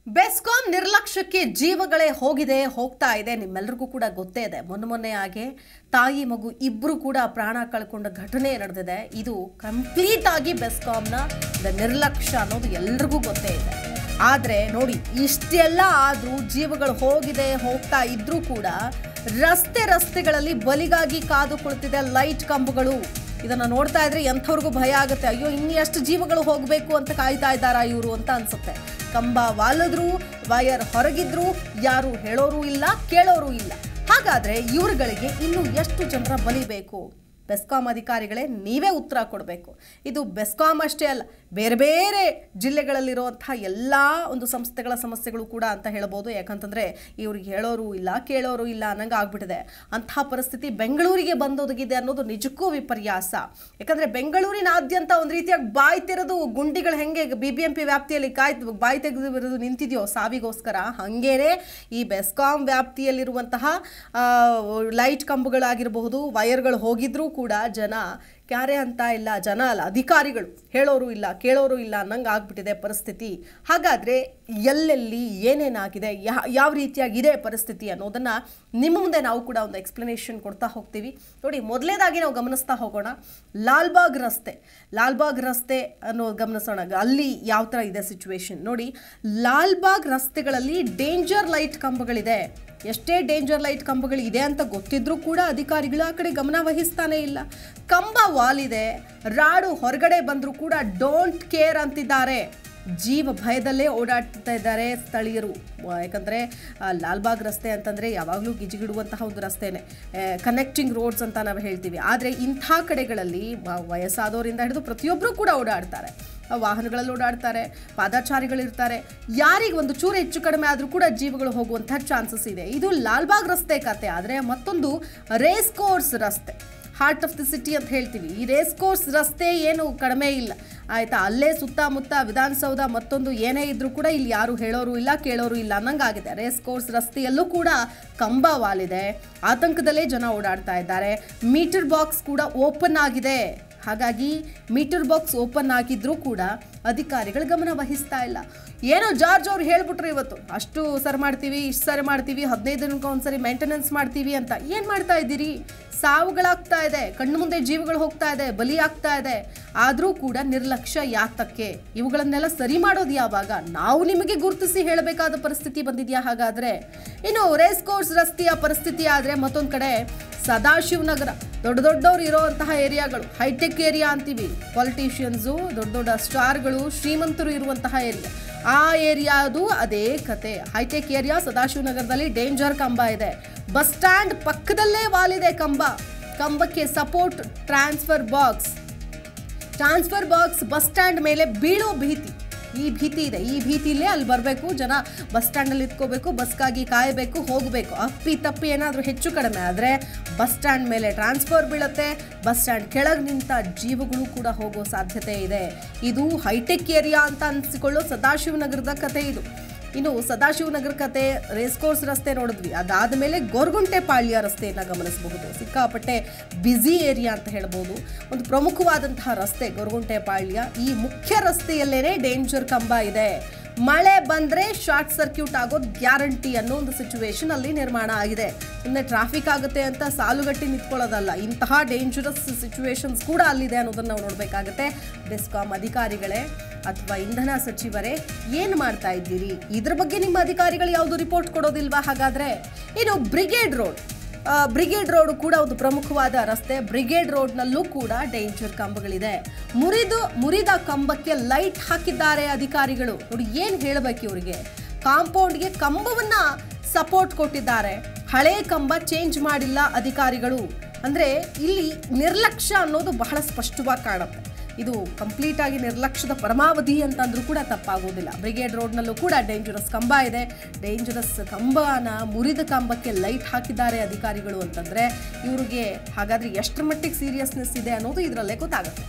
ಬೆಸ್ಕಾಂ ನಿರ್ಲಕ್ಷ್ಯಕ್ಕೆ ಜೀವಗಳೇ ಹೋಗಿದೆ ಹೋಗ್ತಾ ಇದೆ ನಿಮ್ಮೆಲ್ಲರಿಗೂ ಕೂಡ ಗೊತ್ತೇ ಇದೆ ಮೊನ್ನೆ ಮೊನ್ನೆ ಹಾಗೆ ತಾಯಿ ಮಗು ಇಬ್ಬರು ಕೂಡ ಪ್ರಾಣ ಕಳ್ಕೊಂಡ ಘಟನೆ ನಡೆದಿದೆ ಇದು ಕಂಪ್ಲೀಟ್ ಆಗಿ ಬೆಸ್ಕಾಂನ ನಿರ್ಲಕ್ಷ್ಯ ಅನ್ನೋದು ಎಲ್ರಿಗೂ ಗೊತ್ತೇ ಇದೆ ಆದರೆ ನೋಡಿ ಇಷ್ಟೆಲ್ಲ ಆದರೂ ಜೀವಗಳು ಹೋಗಿದೆ ಹೋಗ್ತಾ ಇದ್ರೂ ಕೂಡ ರಸ್ತೆ ರಸ್ತೆಗಳಲ್ಲಿ ಬಲಿಗಾಗಿ ಕಾದು ಕುಳಿತಿದೆ ಲೈಟ್ ಕಂಬಗಳು ಇದನ್ನ ನೋಡ್ತಾ ಇದ್ರೆ ಎಂಥವ್ರಿಗೂ ಭಯ ಆಗುತ್ತೆ ಅಯ್ಯೋ ಇನ್ನು ಎಷ್ಟು ಜೀವಗಳು ಹೋಗಬೇಕು ಅಂತ ಕಾಯ್ತಾ ಇದ್ದಾರಾ ಇವರು ಅಂತ ಅನ್ಸುತ್ತೆ ಕಂಬ ವಾಲದ್ರು ವಯರ್ ಹೊರಗಿದ್ರು ಯಾರು ಹೇಳೋರು ಇಲ್ಲ ಕೇಳೋರು ಇಲ್ಲ ಹಾಗಾದ್ರೆ ಇವ್ರುಗಳಿಗೆ ಇನ್ನು ಎಷ್ಟು ಜನರ ಬಲಿ ಬೇಕು ಬೆಸ್ಕಾಂ ಅಧಿಕಾರಿಗಳೇ ನೀವೇ ಉತ್ತರ ಕೊಡಬೇಕು ಇದು ಬೆಸ್ಕಾಂ ಅಷ್ಟೇ ಅಲ್ಲ ಬೇರೆ ಬೇರೆ ಜಿಲ್ಲೆಗಳಲ್ಲಿರುವಂತಹ ಎಲ್ಲ ಒಂದು ಸಂಸ್ಥೆಗಳ ಸಮಸ್ಯೆಗಳು ಕೂಡ ಅಂತ ಹೇಳ್ಬೋದು ಯಾಕಂತಂದ್ರೆ ಇವ್ರಿಗೆ ಹೇಳೋರು ಇಲ್ಲ ಕೇಳೋರು ಇಲ್ಲ ಅನ್ನಂಗೆ ಆಗ್ಬಿಟ್ಟಿದೆ ಅಂತಹ ಪರಿಸ್ಥಿತಿ ಬೆಂಗಳೂರಿಗೆ ಬಂದೊದಗಿದೆ ಅನ್ನೋದು ನಿಜಕ್ಕೂ ವಿಪರ್ಯಾಸ ಯಾಕಂದ್ರೆ ಬೆಂಗಳೂರಿನಾದ್ಯಂತ ಒಂದು ರೀತಿಯಾಗಿ ಬಾಯಿ ತೆರೆದು ಗುಂಡಿಗಳು ಹೆಂಗೆ ಬಿ ಬಿ ಎಂ ಪಿ ವ್ಯಾಪ್ತಿಯಲ್ಲಿ ಕಾಯ್ ಬಾಯಿ ತೆಗೆದು ನಿಂತಿದೆಯೋ ಸಾವಿಗೋಸ್ಕರ ಹಂಗೇನೆ ಈ ಬೆಸ್ಕಾಂ ವ್ಯಾಪ್ತಿಯಲ್ಲಿರುವಂತಹ ಆ, ಲೈಟ್ ಕಂಬಗಳಾಗಿರಬಹುದು ವೈರ್ಗಳು ಹೋಗಿದ್ರೂ ಕೂಡ ಜನ ಕ್ಯಾರೆ ಅಂತ ಇಲ್ಲ ಜನ ಅಲ್ಲ ಅಧಿಕಾರಿಗಳು ಹೇಳೋರು ಇಲ್ಲ ಕೇಳೋರು ಇಲ್ಲ ಅನ್ನಂಗೆ ಆಗ್ಬಿಟ್ಟಿದೆ ಪರಿಸ್ಥಿತಿ ಹಾಗಾದರೆ ಎಲ್ಲೆಲ್ಲಿ ಏನೇನಾಗಿದೆ ಯಾ ಯಾವ ರೀತಿಯಾಗಿದೆ ಪರಿಸ್ಥಿತಿ ಅನ್ನೋದನ್ನು ನಿಮ್ಮ ಮುಂದೆ ನಾವು ಕೂಡ ಒಂದು ಎಕ್ಸ್ಪ್ಲನೇಷನ್ ಕೊಡ್ತಾ ಹೋಗ್ತೀವಿ ನೋಡಿ ಮೊದಲನೇದಾಗಿ ನಾವು ಗಮನಿಸ್ತಾ ಹೋಗೋಣ ಲಾಲ್ಬಾಗ್ ರಸ್ತೆ ಲಾಲ್ಬಾಗ್ ರಸ್ತೆ ಅನ್ನೋ ಗಮನಿಸೋಣ ಅಲ್ಲಿ ಯಾವ ಥರ ಇದೆ ಸಿಚುವೇಶನ್ ನೋಡಿ ಲಾಲ್ಬಾಗ್ ರಸ್ತೆಗಳಲ್ಲಿ ಡೇಂಜರ್ ಲೈಟ್ ಕಂಬಗಳಿದೆ ಎಷ್ಟೇ ಡೇಂಜರ್ ಲೈಟ್ ಕಂಬಗಳು ಇದೆ ಅಂತ ಗೊತ್ತಿದ್ರೂ ಕೂಡ ಅಧಿಕಾರಿಗಳು ಆ ಕಡೆ ಗಮನ ವಹಿಸ್ತಾನೆ ಇಲ್ಲ ಕಂಬ ವಾಲ್ ಇದೆ ರಾಡು ಹೊರಗಡೆ ಬಂದರೂ ಕೂಡ ಡೋಂಟ್ ಕೇರ್ ಅಂತಿದ್ದಾರೆ ಜೀವ ಭಯದಲ್ಲೇ ಓಡಾಡ್ತಾ ಇದ್ದಾರೆ ಸ್ಥಳೀಯರು ವ- ಯಾಕಂದ್ರೆ ಆ, ಲಾಲ್ಬಾಗ್ ರಸ್ತೆ ಅಂತಂದ್ರೆ ಯಾವಾಗಲೂ ಗಿಜಿಗಿಡುವಂತಹ ಒಂದು ರಸ್ತೆನೆ ಕನೆಕ್ಟಿಂಗ್ ರೋಡ್ಸ್ ಅಂತ ನಾವು ಹೇಳ್ತೀವಿ ಆದರೆ ಇಂಥ ಕಡೆಗಳಲ್ಲಿ ವ- ವಯಸ್ಸಾದವರಿಂದ ಹಿಡಿದು ಪ್ರತಿಯೊಬ್ಬರು ಕೂಡ ಓಡಾಡ್ತಾರೆ ಆ, ವಾಹನಗಳಲ್ಲಿ ಓಡಾಡ್ತಾರೆ ಪಾದಾಚಾರಿಗಳಿರ್ತಾರೆ ಯಾರಿಗೆ ಒಂದು ಚೂರು ಹೆಚ್ಚು ಕಡಿಮೆ ಆದರೂ ಕೂಡ ಜೀವಗಳು ಹೋಗುವಂತಹ ಚಾನ್ಸಸ್ ಇದೆ ಇದು ಲಾಲ್ಬಾಗ್ ರಸ್ತೆ ಕತೆ ಆದರೆ ಮತ್ತೊಂದು ರೇಸ್ ಕೋರ್ಸ್ ರಸ್ತೆ ಹಾರ್ಟ್ ಆಫ್ ದಿ ಸಿಟಿ ಅಂತ ಹೇಳ್ತೀವಿ ಈ ರೇಸ್ ಕೋರ್ಸ್ ರಸ್ತೆ ಏನು ಕಡಿಮೆ ಇಲ್ಲ ಆಯ್ತಾ ಅಲ್ಲೇ ಸುತ್ತಮುತ್ತ ವಿಧಾನಸೌಧ ಮತ್ತೊಂದು ಏನೇ ಇದ್ರೂ ಕೂಡ ಇಲ್ಲಿ ಯಾರು ಹೇಳೋರು ಇಲ್ಲ ಕೇಳೋರು ಇಲ್ಲ ಅನ್ನಂಗಾಗಿದೆ ರೇಸ್ ಕೋರ್ಸ್ ರಸ್ತೆಯಲ್ಲೂ ಕೂಡ ಕಂಬ ವಾಲಿದೆ ಆತಂಕದಲ್ಲೇ ಜನ ಓಡಾಡ್ತಾ ಇದ್ದಾರೆ ಮೀಟರ್ ಬಾಕ್ಸ್ ಕೂಡ ಓಪನ್ ಆಗಿದೆ ಹಾಗಾಗಿ ಮೀಟರ್ ಬಾಕ್ಸ್ ಓಪನ್ ಆಗಿದ್ರೂ ಕೂಡ ಅಧಿಕಾರಿಗಳು ಗಮನ ವಹಿಸ್ತಾ ಇಲ್ಲ ಏನೋ ಜಾರ್ಜ್ ಅವ್ರು ಹೇಳ್ಬಿಟ್ರು ಇವತ್ತು ಅಷ್ಟು ಸರಿ ಮಾಡ್ತೀವಿ ಇಷ್ಟು ಸರಿ ಮಾಡ್ತೀವಿ ಹದಿನೈದು ದಿನಕ್ಕೆ ಒಂದ್ಸರಿ ಮೇಂಟೆನೆನ್ಸ್ ಮಾಡ್ತೀವಿ ಅಂತ ಏನು ಮಾಡ್ತಾ ಇದ್ದೀರಿ ಸಾವುಗಳಾಗ್ತಾ ಇದೆ ಕಣ್ಣು ಮುಂದೆ ಜೀವಗಳು ಹೋಗ್ತಾ ಇದೆ ಬಲಿ ಆಗ್ತಾ ಇದೆ ಆದರೂ ಕೂಡ ನಿರ್ಲಕ್ಷ್ಯ ಯಾತಕ್ಕೆ ಇವುಗಳನ್ನೆಲ್ಲ ಸರಿ ಮಾಡೋದು ಯಾವಾಗ ನಾವು ನಿಮಗೆ ಗುರುತಿಸಿ ಹೇಳಬೇಕಾದ ಪರಿಸ್ಥಿತಿ ಬಂದಿದೆಯಾ ಹಾಗಾದ್ರೆ ಇನ್ನು ರೇಸ್ ಕೋರ್ಸ್ ರಸ್ತೆಯ ಪರಿಸ್ಥಿತಿ ಆದರೆ ಮತ್ತೊಂದು ಕಡೆ ಸದಾಶಿವನಗರ ದೊಡ್ಡ ದೊಡ್ಡವ್ರು ಇರೋವಂತಹ ಏರಿಯಾಗಳು ಹೈಟೆಕ್ ಏರಿಯಾ ಅಂತೀವಿ ಪಾಲಿಟಿಷಿಯನ್ಸು ದೊಡ್ಡ ದೊಡ್ಡ ಸ್ಟಾರ್ಗಳು ಶ್ರೀಮಂತರು ಇರುವಂತಹ ಏರಿಯಾ ಆ ಏರಿಯಾದು ಅದೇ ಕತೆ ಹೈಟೆಕ್ ಏರಿಯಾ ಸದಾಶಿವನಗರದಲ್ಲಿ ಡೇಂಜರ್ ಕಂಬ ಇದೆ ಬಸ್ ಸ್ಟ್ಯಾಂಡ್ ಪಕ್ಕದಲ್ಲೇ ವಾಲಿದೆ ಕಂಬ ಕಂಬಕ್ಕೆ support transfer box transfer box bus stand ಮೇಲೆ ಬೀಳೋ ಭೀತಿ ಈ ಭೀತಿ ಇದೆ ಈ ಭೀತಿಲೇ ಅಲ್ಲಿ ಬರಬೇಕು ಜನ ಬಸ್ ಸ್ಟ್ಯಾಂಡಲ್ಲಿ ಇಟ್ಕೋಬೇಕು ಬಸ್ಗಾಗಿ ಕಾಯಬೇಕು ಹೋಗಬೇಕು ಅಪ್ಪಿ ತಪ್ಪಿ ಏನಾದರೂ ಹೆಚ್ಚು ಕಡಿಮೆ ಆದರೆ ಬಸ್ ಸ್ಟ್ಯಾಂಡ್ ಮೇಲೆ ಟ್ರಾನ್ಸ್ಫರ್ ಬೀಳುತ್ತೆ ಬಸ್ ಸ್ಟ್ಯಾಂಡ್ ಕೆಳಗೆ ನಿಂತ ಜೀವಗಳು ಕೂಡ ಹೋಗೋ ಸಾಧ್ಯತೆ ಇದೆ ಇದು ಹೈಟೆಕ್ ಏರಿಯಾ ಅಂತ ಅನಿಸಿಕೊಳ್ಳೋ ಸದಾಶಿವನಗರದ ಕತೆ ಇದು ಇನ್ನು ಸದಾಶಿವನಗರ ಕತೆ ರೇಸ್ ಕೋರ್ಸ್ ರಸ್ತೆ ನೋಡಿದ್ವಿ ಅದಾದ ಮೇಲೆ ಗೊರಗುಂಟೆ ಪಾಳ್ಯ ರಸ್ತೆಯನ್ನು ಗಮನಿಸಬಹುದು ಸಿಕ್ಕಾಪಟ್ಟೆ ಬ್ಯುಸಿ ಏರಿಯಾ ಅಂತ ಹೇಳ್ಬೋದು ಒಂದು ಪ್ರಮುಖವಾದಂತಹ ರಸ್ತೆ ಗೊರಗುಂಟೆ ಪಾಳ್ಯ ಈ ಮುಖ್ಯ ರಸ್ತೆಯಲ್ಲೇನೆ ಡೇಂಜರ್ ಕಂಬ ಇದೆ ಮಳೆ ಬಂದ್ರೆ ಶಾರ್ಟ್ ಸರ್ಕ್ಯೂಟ್ ಆಗೋದು ಗ್ಯಾರಂಟಿ ಅನ್ನೋ ಒಂದು ಸಿಚುವೇಶನ್ ಅಲ್ಲಿ ನಿರ್ಮಾಣ ಆಗಿದೆ ಸುಮ್ಮನೆ ಟ್ರಾಫಿಕ್ ಆಗುತ್ತೆ ಅಂತ ಸಾಲುಗಟ್ಟಿ ನಿಂತ್ಕೊಳ್ಳೋದಲ್ಲ ಇಂತಹ ಡೇಂಜರಸ್ ಸಿಚುವೇಶನ್ಸ್ ಕೂಡ ಅಲ್ಲಿದೆ ಅನ್ನೋದನ್ನ ನಾವು ನೋಡಬೇಕಾಗುತ್ತೆ ಬೆಸ್ಕಾಂ ಅಧಿಕಾರಿಗಳೇ ಅಥವಾ ಇಂಧನ ಸಚಿವರೇ ಏನು ಮಾಡ್ತಾ ಇದ್ದೀರಿ ಇದ್ರ ಬಗ್ಗೆ ನಿಮ್ಮ ಅಧಿಕಾರಿಗಳು ಯಾವುದು ರಿಪೋರ್ಟ್ ಕೊಡೋದಿಲ್ವಾ ಹಾಗಾದ್ರೆ ಇನ್ನು ಬ್ರಿಗೇಡ್ ರೋಡ್ ಆ, ಬ್ರಿಗೇಡ್ ರೋಡ್ ಕೂಡ ಒಂದು ಪ್ರಮುಖವಾದ ರಸ್ತೆ ಬ್ರಿಗೇಡ್ ರೋಡ್ನಲ್ಲೂ ಕೂಡ ಡೇಂಜರ್ ಕಂಬಗಳಿದೆ ಮುರಿದು ಮುರಿದ ಕಂಬಕ್ಕೆ ಲೈಟ್ ಹಾಕಿದ್ದಾರೆ ಅಧಿಕಾರಿಗಳು ನೋಡಿ ಏನು ಹೇಳಬೇಕು ಇವರಿಗೆ ಕಾಂಪೌಂಡ್ಗೆ ಕಂಬವನ್ನ ಸಪೋರ್ಟ್ ಕೊಟ್ಟಿದ್ದಾರೆ ಹಳೆ ಕಂಬ ಚೇಂಜ್ ಮಾಡಿಲ್ಲ ಅಧಿಕಾರಿಗಳು ಅಂದ್ರೆ ಇಲ್ಲಿ ನಿರ್ಲಕ್ಷ್ಯ ಅನ್ನೋದು ಬಹಳ ಸ್ಪಷ್ಟವಾಗಿ ಕಾಣುತ್ತೆ ಇದು ಕಂಪ್ಲೀಟ್ ಆಗಿ ನಿರ್ಲಕ್ಷ್ಯದ ಪರಮಾವಧಿ ಅಂತಂದ್ರೂ ಕೂಡ ತಪ್ಪಾಗೋದಿಲ್ಲ ಬ್ರಿಗೇಡ್ ರೋಡ್ನಲ್ಲೂ ಕೂಡ ಡೇಂಜರಸ್ ಕಂಬ ಇದೆ ಡೇಂಜರಸ್ ಕಂಬನ ಮುರಿದ ಕಂಬಕ್ಕೆ ಲೈಟ್ ಹಾಕಿದ್ದಾರೆ ಅಧಿಕಾರಿಗಳು ಅಂತಂದ್ರೆ ಇವ್ರಿಗೆ ಹಾಗಾದ್ರೆ ಎಷ್ಟರ ಮಟ್ಟಿಗೆ ಸೀರಿಯಸ್ನೆಸ್ ಇದೆ ಅನ್ನೋದು ಇದರಲ್ಲೇ ಗೊತ್ತಾಗುತ್ತೆ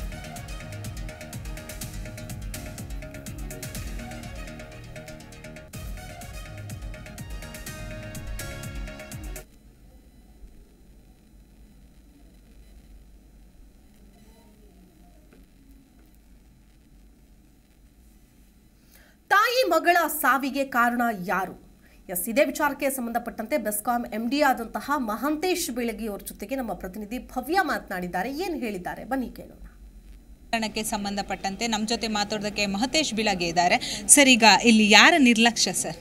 ತಾಯಿ ಮಗಳ ಸಾವಿಗೆ ಕಾರಣ ಯಾರು ಎಸ್ ಇದೇ ವಿಚಾರಕ್ಕೆ ಸಂಬಂಧಪಟ್ಟಂತೆ ಬೆಸ್ಕಾಂ ಎಂ ಡಿ ಆದಂತಹ ಮಹಾಂತೇಶ್ ಬೆಳಗಿ ಅವ್ರ ಜೊತೆಗೆ ನಮ್ಮ ಪ್ರತಿನಿಧಿ ಭವ್ಯ ಮಾತನಾಡಿದ್ದಾರೆ ಏನು ಹೇಳಿದ್ದಾರೆ ಬನ್ನಿ ಕೇಳೋಣ ಪ್ರಕರಣಕ್ಕೆ ಸಂಬಂಧಪಟ್ಟಂತೆ ನಮ್ಮ ಜೊತೆ ಮಾತಾಡೋದಕ್ಕೆ ಮಹತೇಶ್ ಬಿಳಗೆ ಇದ್ದಾರೆ ಸರ್ ಈಗ ಇಲ್ಲಿ ಯಾರ ನಿರ್ಲಕ್ಷ್ಯ ಸರ್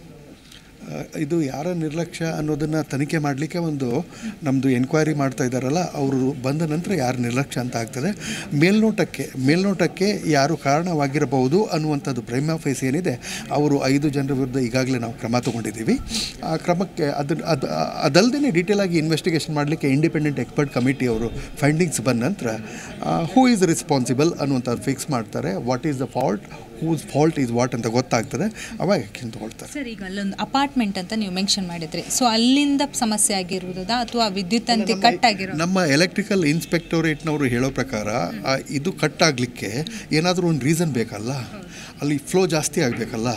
ಆ, ಇದು ಯಾರ ನಿರ್ಲಕ್ಷ್ಯ ಅನ್ನೋದನ್ನು ತನಿಖೆ ಮಾಡಲಿಕ್ಕೆ ಒಂದು ನಮ್ಮದು ಎನ್ಕ್ವೈರಿ ಮಾಡ್ತಾ ಇದ್ದಾರಲ್ಲ ಅವರು ಬಂದ ನಂತರ ಯಾರು ನಿರ್ಲಕ್ಷ್ಯ ಅಂತ ಆಗ್ತದೆ ಮೇಲ್ನೋಟಕ್ಕೆ ಮೇಲ್ನೋಟಕ್ಕೆ ಯಾರು ಕಾರಣವಾಗಿರಬಹುದು ಅನ್ನುವಂಥದ್ದು ಪ್ರೈಮ ಫೇಸ್ ಏನಿದೆ ಅವರು ಐದು ಜನರ ವಿರುದ್ಧ ಈಗಾಗಲೇ ನಾವು ಕ್ರಮ ತಗೊಂಡಿದ್ದೀವಿ ಆ ಕ್ರಮಕ್ಕೆ ಅದು ಅದು ಅದಲ್ಲದೆ ಡೀಟೇಲ್ ಆಗಿ ಇನ್ವೆಸ್ಟಿಗೇಷನ್ ಮಾಡಲಿಕ್ಕೆ ಇಂಡಿಪೆಂಡೆಂಟ್ ಎಕ್ಸ್ಪರ್ಟ್ ಕಮಿಟಿ ಅವರು ಫೈಂಡಿಂಗ್ಸ್ ಬಂದ ನಂತರ ಹೂ ಈಸ್ ರೆಸ್ಪಾನ್ಸಿಬಲ್ ಅನ್ನುವಂಥದ್ದು ಫಿಕ್ಸ್ ಮಾಡ್ತಾರೆ what is the fault whose fault is what ಅಂತ ಗೊತ್ತಾಗ್ತದೆ ಅವಾಗ ಆ್ಯಕ್ಷನ್ ತಗೊಳ್ತಾರೆ ಸರ್ ಈಗ ಅಲ್ಲೊಂದು ಅಪಾರ್ಟ್ಮೆಂಟ್ ಅಂತ ನೀವು ಮೆನ್ಷನ್ ಮಾಡಿದ್ರಿ ಸೊ ಅಲ್ಲಿಂದ ಸಮಸ್ಯೆ ಆಗಿರುವುದಾ ಅಥವಾ ವಿದ್ಯುತ್ ತಂತಿ ಕಟ್ ಆಗಿರೋ ನಮ್ಮ ಎಲೆಕ್ಟ್ರಿಕಲ್ ಇನ್ಸ್ಪೆಕ್ಟೋರೇಟ್ನವರು ಹೇಳೋ ಪ್ರಕಾರ ಆ, ಇದು ಕಟ್ ಆಗಲಿಕ್ಕೆ ಏನಾದರೂ ಒಂದು ರೀಸನ್ ಬೇಕಲ್ಲ ಅಲ್ಲಿ ಫ್ಲೋ ಜಾಸ್ತಿ ಆಗಬೇಕಲ್ಲ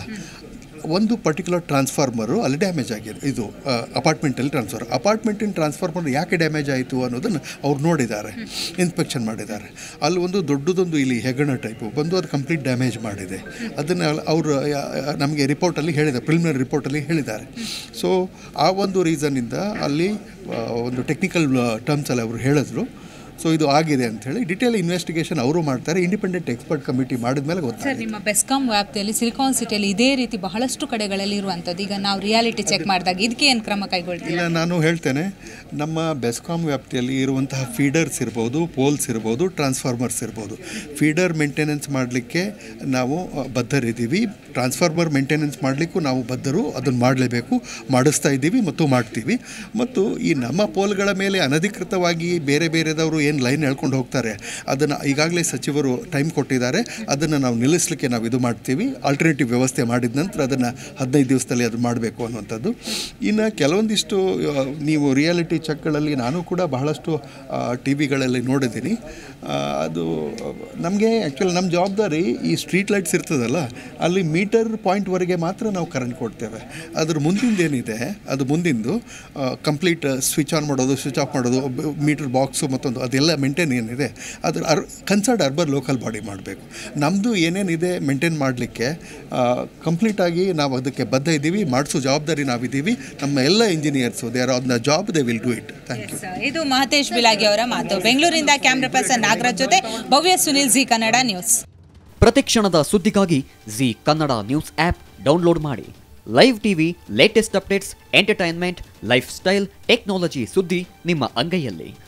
ಒಂದು ಪರ್ಟಿಕ್ಯುಲರ್ ಟ್ರಾನ್ಸ್ಫಾರ್ಮರು ಅಲ್ಲಿ ಡ್ಯಾಮೇಜ್ ಆಗಿದೆ ಇದು ಅಪಾರ್ಟ್ಮೆಂಟಲ್ಲಿ ಟ್ರಾನ್ಸ್ಫರ್ ಅಪಾರ್ಟ್ಮೆಂಟಿನ ಟ್ರಾನ್ಸ್ಫಾರ್ಮರ್ ಯಾಕೆ ಡ್ಯಾಮೇಜ್ ಆಯಿತು ಅನ್ನೋದನ್ನು ಅವ್ರು ನೋಡಿದ್ದಾರೆ ಇನ್ಸ್ಪೆಕ್ಷನ್ ಮಾಡಿದ್ದಾರೆ ಅಲ್ಲಿ ಒಂದು ದೊಡ್ಡದೊಂದು ಇಲ್ಲಿ ಹೆಗಣ ಟೈಪು ಬಂದು ಅದು ಕಂಪ್ಲೀಟ್ ಡ್ಯಾಮೇಜ್ ಮಾಡಿದೆ ಅದನ್ನು ಅವರು ನಮಗೆ ರಿಪೋರ್ಟಲ್ಲಿ ಹೇಳಿದ್ದಾರೆ ಪ್ರಿಲಿಮಿನರಿ ರಿಪೋರ್ಟಲ್ಲಿ ಹೇಳಿದ್ದಾರೆ ಸೊ ಆ ಒಂದು ರೀಸನ್ನಿಂದ ಅಲ್ಲಿ ಆ, ಒಂದು ಟೆಕ್ನಿಕಲ್ ಟರ್ಮ್ಸಲ್ಲಿ ಅವರು ಹೇಳಿದ್ರು ಸೊ ಇದು ಆಗಿದೆ ಅಂಥೇಳಿ ಡಿಟೇಲ್ ಇನ್ವೆಸ್ಟಿಗೇಷನ್ ಅವರು ಮಾಡ್ತಾರೆ ಇಂಡಿಪೆಂಡೆಂಟ್ ಎಕ್ಸ್ಪರ್ಟ್ ಕಮಿಟಿ ಮಾಡಿದ ಮೇಲೆ ಸರ್ ಗೊತ್ತಾಗಿದೆ ನಿಮ್ಮ ಬೆಸ್ಕಾಂ ವ್ಯಾಪ್ತಿಯಲ್ಲಿ ಸಿಲಿಕಾನ್ ಸಿಟಿಯಲ್ಲಿ ಇದೇ ರೀತಿ ಬಹಳಷ್ಟು ಕಡೆಗಳಲ್ಲಿ ಇರುವಂಥದ್ದು ಈಗ ನಾವು ರಿಯಾಲಿಟಿ ಚೆಕ್ ಮಾಡಿದಾಗ ಇದಕ್ಕೆ ಏನು ಕ್ರಮ ಕೈಗೊಳ್ತೀವಿ ಇಲ್ಲ ನಾನು ಹೇಳ್ತೇನೆ ನಮ್ಮ ಬೆಸ್ಕಾಂ ವ್ಯಾಪ್ತಿಯಲ್ಲಿ ಇರುವಂತಹ ಫೀಡರ್ಸ್ ಇರ್ಬೋದು ಪೋಲ್ಸ್ ಇರ್ಬೋದು ಟ್ರಾನ್ಸ್ಫಾರ್ಮರ್ಸ್ ಇರ್ಬೋದು ಫೀಡರ್ ಮೇಂಟೆನೆನ್ಸ್ ಮಾಡಲಿಕ್ಕೆ ನಾವು ಅ, ಬದ್ಧರಿದ್ದೀವಿ ಟ್ರಾನ್ಸ್ಫಾರ್ಮರ್ ಮೇಂಟೆನೆನ್ಸ್ ಮಾಡಲಿಕ್ಕೂ ನಾವು ಬದ್ಧರು ಅದನ್ನು ಮಾಡಲೇಬೇಕು ಮಾಡಿಸ್ತಾ ಇದ್ದೀವಿ ಮತ್ತು ಮಾಡ್ತೀವಿ ಮತ್ತು ಈ ನಮ್ಮ ಪೋಲ್ಗಳ ಮೇಲೆ ಅನಧಿಕೃತವಾಗಿ ಬೇರೆ ಬೇರೆದವರು ಏನು ಲೈನ್ ಎಳ್ಕೊಂಡು ಹೋಗ್ತಾರೆ ಅದನ್ನು ಈಗಾಗಲೇ ಸಚಿವರು ಟೈಮ್ ಕೊಟ್ಟಿದ್ದಾರೆ ಅದನ್ನು ನಾವು ನಿಲ್ಲಿಸಲಿಕ್ಕೆ ನಾವು ಇದು ಮಾಡ್ತೀವಿ ಆಲ್ಟರ್ನೇಟಿವ್ ವ್ಯವಸ್ಥೆ ಮಾಡಿದ ನಂತರ ಅದನ್ನು ಹದಿನೈದು ದಿವಸದಲ್ಲಿ ಅದು ಮಾಡಬೇಕು ಅನ್ನುವಂಥದ್ದು ಇನ್ನು ಕೆಲವೊಂದಿಷ್ಟು ಆ, ನೀವು ರಿಯಾಲಿಟಿ ಚೆಕ್ಗಳಲ್ಲಿ ನಾನು ಕೂಡ ಬಹಳಷ್ಟು ಟಿ ವಿಗಳಲ್ಲಿ ನೋಡಿದ್ದೀನಿ ಆ, ಅದು ನಮಗೆ ಆ್ಯಕ್ಚುಲಿ ನಮ್ಮ ಜವಾಬ್ದಾರಿ ಈ ಸ್ಟ್ರೀಟ್ ಲೈಟ್ಸ್ ಇರ್ತದಲ್ಲ ಅಲ್ಲಿ ಮೀಟರ್ ಪಾಯಿಂಟ್ವರೆಗೆ ಮಾತ್ರ ನಾವು ಕರೆಂಟ್ ಕೊಡ್ತೇವೆ ಅದ್ರ ಮುಂದಿಂದು ಏನಿದೆ ಅದು ಮುಂದಿಂದು ಕಂಪ್ಲೀಟ್ ಸ್ವಿಚ್ ಆನ್ ಮಾಡೋದು ಸ್ವಿಚ್ ಆಫ್ ಮಾಡೋದು ಮೀಟರ್ ಬಾಕ್ಸು ಮತ್ತೊಂದು ಅದೆಲ್ಲ ಮೇಂಟೈನ್ ಏನಿದೆ ಅದ್ರ uh concerned urban local body ಮಾಡಬೇಕು ನಮ್ಮದು ಏನೇನಿದೆ ಮೇಂಟೈನ್ ಮಾಡಲಿಕ್ಕೆ ಕಂಪ್ಲೀಟಾಗಿ ನಾವು ಅದಕ್ಕೆ ಬದ್ಧ ಇದ್ದೀವಿ ಮಾಡಿಸೋ ಜವಾಬ್ದಾರಿ ನಾವಿದ್ದೀವಿ ನಮ್ಮ ಎಲ್ಲ engineers they are on the job they will do it thank you ಇದು ಮಹತೇಶ್ ಬಿಲಾಗಿ ಅವರ ಮಾತು ಬೆಂಗಳೂರಿಂದ ಕ್ಯಾಮ್ರಾ ಪರ್ಸನ್ ನಾಗರಾಜ್ ಜೊತೆ ಭವ್ಯ ಸುನಿಲ್ ಜಿ ಕನ್ನಡ ನ್ಯೂಸ್ ಪ್ರತಿಕ್ಷಣದ ಸುದ್ದಿಗಾಗಿ Zee Kannada news app download ಮಾಡಿ live TV latest updates entertainment lifestyle technology ಸುದ್ದಿ ನಿಮ್ಮ ಅಂಗೈಯಲ್ಲಿ